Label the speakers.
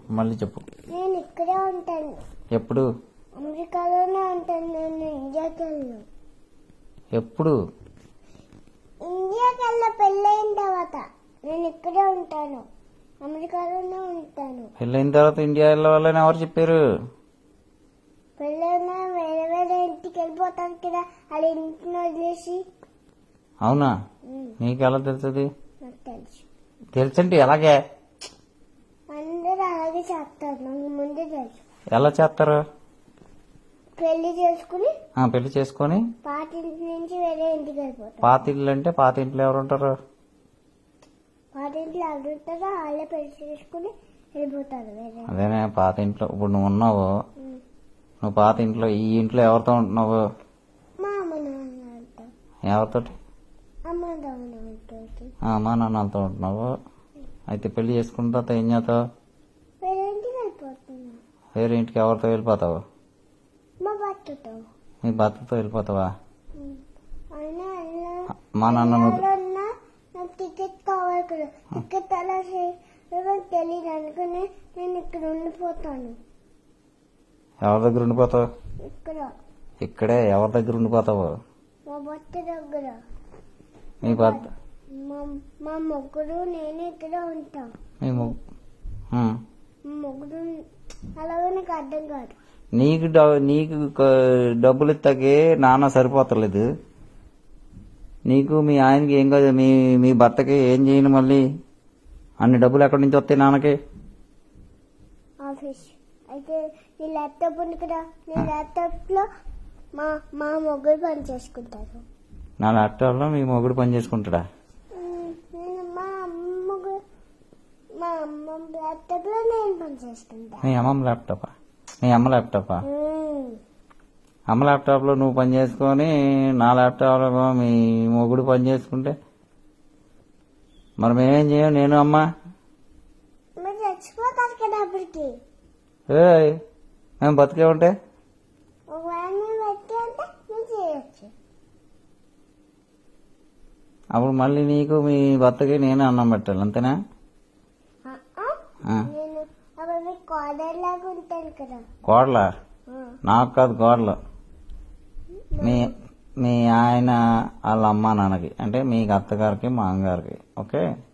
Speaker 1: మళ్ళీ చెప్పు
Speaker 2: నేను ఇక్కడే ఉంటాను
Speaker 1: ఎప్పుడు
Speaker 2: అమెరికాలోనే ఉంటాను నేను ఇండియాకి వెళ్ళను
Speaker 1: ఎప్పుడు
Speaker 2: ఇండియాకి వెళ్ళ పెళ్ళైన తర్వాత నేను ఇక్కడే ఉంటాను అమెరికాలోనే ఉంటాను
Speaker 1: పెళ్ళైన తర్వాత ఇండియా వెళ్ళవాలని ఎవరు చెప్పారు
Speaker 2: పెళ్ళైనా వేరే వేరే ఇంటికి వెళ్ళిపోతాను కదా వాళ్ళ ఇంటిని వదిలేసి
Speaker 1: అవునా
Speaker 2: ఉమ్,
Speaker 1: నీకు ఎలా తెలుస్తుంది
Speaker 2: నాకు తెలుసు
Speaker 1: తెలుసండి ఎలాగే
Speaker 2: అందరూ అలాగే చేస్తారు నాకు ముందే తెలుసు
Speaker 1: ఎలా చేస్తారు
Speaker 2: పెళ్లి చేసుకుని
Speaker 1: ఆ, పెళ్లి చేసుకొని
Speaker 2: పాత ఇంటి నుంచి వేరే ఇంటికి వెళ్ళిపోతారు
Speaker 1: పాత ఇల్లు అంటే పాత ఇంట్లో ఎవరు ఉంటారు
Speaker 2: పాత ఇంట్లో ఎవరు ఉంటారో వాళ్ళే పెళ్లి చేసుకుని వెళ్ళిపోతారు వేరే
Speaker 1: అదేనే పాత ఇంట్లో ఇప్పుడు నువ్వు ఉన్నావు
Speaker 2: ఉమ్.
Speaker 1: నువ్వు పాత ఇంట్లో ఈ ఇంట్లో ఎవరితో ఉంటున్నావు
Speaker 2: మా అమ్మ నాన్న అంటారు
Speaker 1: ఎవరితోటి
Speaker 2: అమ్మ నాన్న అంటారు
Speaker 1: ఆ, అమ్మా నాన్నలతో ఉంటున్నావు అయితే పెళ్లి చేసుకున్న తర్వాత ఏం చేస్తావు
Speaker 2: వేరే ఇంటికి వెళ్ళిపోతున్నా
Speaker 1: వేరే ఇంటికి ఎవరితో వెళ్ళిపోతావు
Speaker 2: మా భర్తతో
Speaker 1: మీ భర్తతో వెళ్ళిపోతావా
Speaker 2: ఉమ్. అయినా అలా
Speaker 1: మా నాన్న నువ్వు
Speaker 2: వెళ్ళాలన్నా నాకు టికెట్ కావాలి కదా టికెట్ అలా చేయడం తెలియదు అనుకుని నేను ఇక్కడ ఉండిపోతాను
Speaker 1: ఎవరి దగ్గర ఉండిపోతావు
Speaker 2: ఇక్కడ
Speaker 1: ఇక్కడే ఎవరి దగ్గర ఉండిపోతావు
Speaker 2: మా భర్త దగ్గర
Speaker 1: మీ భర్త
Speaker 2: మా మా ముగ్గురు నేను ఇక్కడ ఉంటాం
Speaker 1: మీ ము- ఉం.
Speaker 2: మా ముగ్గురు అలాగే నాకు అర్థం కాదు
Speaker 1: నీకు డ- నీకు క- డబ్బులు ఇస్తాకే నాన్న సరిపోతలేదు నీకు మీ ఆయనకి ఏం కాదు మీ మీ భర్తకి ఏం చేయను మళ్ళీ అన్ని డబ్బులు ఎక్కడి నుంచి వస్తాయి నాన్నకి
Speaker 2: ఆఫీస్ అయితే నీ ల్యాప్టాప్ ఉంది కదా నీ ల్యాప్టాప్ లో మా మా ముగ్గురు పని చేసుకుంటారు
Speaker 1: నా ల్యాప్టాప్లో మీ మొగుడు పని చేసుకుంటాడా
Speaker 2: ఉమ్, నేను మా అమ్మ ముగ్గురు మా అమ్మ ల్యాప్టాప్ లో నేను పని చేసుకుంటా
Speaker 1: మీ అమ్మమ్మ ల్యాప్టాపా మీ అమ్మ ల్యాప్టాపా
Speaker 2: ఉమ్,
Speaker 1: అమ్మ ల్యాప్టాప్లో నువ్వు పని చేసుకొని నా ల్యాప్టాప్లో మీ మొగుడు పని చేసుకుంటే మరి మేమేం చేయం నేను అమ్మ
Speaker 2: మీరు చచ్చిపోతారు కదా అప్పటికి
Speaker 1: ఏయ్ మేము బతికే ఉంటే
Speaker 2: ఒకవేళ నేను పెట్టి అంటే నువ్వు చేయొచ్చు
Speaker 1: అప్పుడు మళ్ళీ నీకు మీ భర్తకి నేను అన్నం పెట్టాలి అంతేనా
Speaker 2: ఆ, ఆ?
Speaker 1: ఆ.
Speaker 2: నేను అప్పుడు మీకు కాలర్ లాగా ఉంటాను కదా
Speaker 1: కోడల
Speaker 2: ఆ,
Speaker 1: నాకు కాదు కోడలు మీ మీ ఆయన వాళ్ళ అమ్మ నాన్నకి అంటే మీ అత్తగారికి మా అమ్మగారికి ఓకే